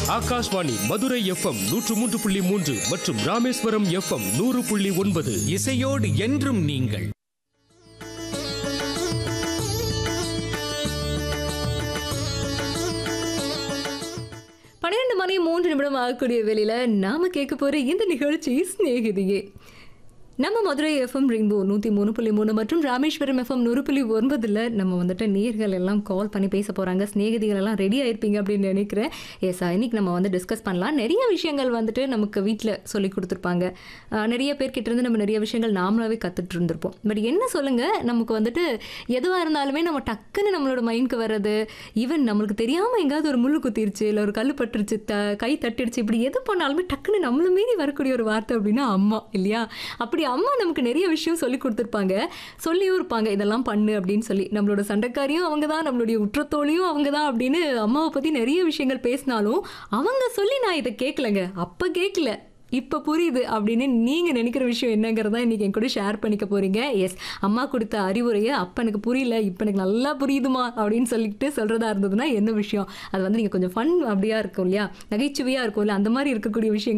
Akashvani Madurai FM நூற்று மூன்று புள்ளி மூன்று மற்றும் ராமேஸ்வரம் எஃப்எம் நூறு புள்ளி ஒன்பது இசையோடு என்றும் நீங்கள் பன்னிரெண்டு மணி மூன்று நிமிடம் ஆகக்கூடிய வேளையில நாம கேட்க போற இந்த நிகழ்ச்சி சிநேகிதியே நம்ம மதுரை எஃப்எம் ரெயின்போ நூற்றி மூணு புள்ளி மூணு மற்றும் ராமேஸ்வரம் எஃப்எம் நூறு புள்ளி ஒன்பதில் நம்ம வந்துட்டு நேர்கள் எல்லாம் கால் பண்ணி பேச போகிறாங்க ஸ்நேகிதிகள் எல்லாம் ரெடி ஆயிருப்பீங்க அப்படின்னு நினைக்கிறேன் எஸ் இன்னைக்கு நம்ம வந்து டிஸ்கஸ் பண்ணலாம் நிறைய விஷயங்கள் வந்துட்டு நமக்கு வீட்டில் சொல்லி கொடுத்துருப்பாங்க ஆஹ் நிறைய பேர்கிட்ட இருந்து நம்ம நிறைய விஷயங்கள் நாமளாவே கற்றுட்டு இருந்திருப்போம் பட் என்ன சொல்லுங்க நமக்கு வந்துட்டு எதுவாக இருந்தாலுமே நம்ம டக்குன்னு நம்மளோட மைண்டுக்கு வர்றது ஈவன் நம்மளுக்கு தெரியாமல் எங்கேயாவது ஒரு முள்ளு குத்திருச்சு இல்லை ஒரு கல் பட்டுருச்சு த கை தட்டிடுச்சு இப்படி எது பண்ணாலுமே டக்குன்னு நம்மள மீறி வரக்கூடிய ஒரு வார்த்தை அப்படின்னா அம்மா இல்லையா அப்படி அம்மா நமக்கு நிறைய விஷயம் சொல்லி கொடுத்துருப்பாங்க சொல்லியும் இருப்பாங்க இதெல்லாம் பண்ணு அப்படின்னு சொல்லி நம்மளோட சண்டைக்காரியும் அவங்க தான் நம்மளுடைய உற்றத்தோழியும் அவங்க தான் அப்படின்னு அம்மாவை பற்றி நிறைய விஷயங்கள் பேசினாலும் அவங்க சொல்லி நான் இதை கேட்கலங்க அப்போ கேட்கல இப்போ புரியுது அப்படின்னு நீங்கள் நினைக்கிற விஷயம் என்னங்கிறத இன்றைக்கி என் கூட ஷேர் பண்ணிக்க போகிறீங்க எஸ் அம்மா கொடுத்த அறிவுரையை அப்போ எனக்கு புரியல இப்போ எனக்கு நல்லா புரியுதுமா அப்படின்னு சொல்லிட்டு சொல்கிறதா இருந்ததுன்னா என்ன விஷயம் அது வந்து நீங்கள் கொஞ்சம் ஃபன் அப்படியா இருக்கும் இல்லையா நகைச்சுவையாக இருக்கும் இல்லையா அந்த மாதிரி இருக்கக்கூடிய விஷயங்கள்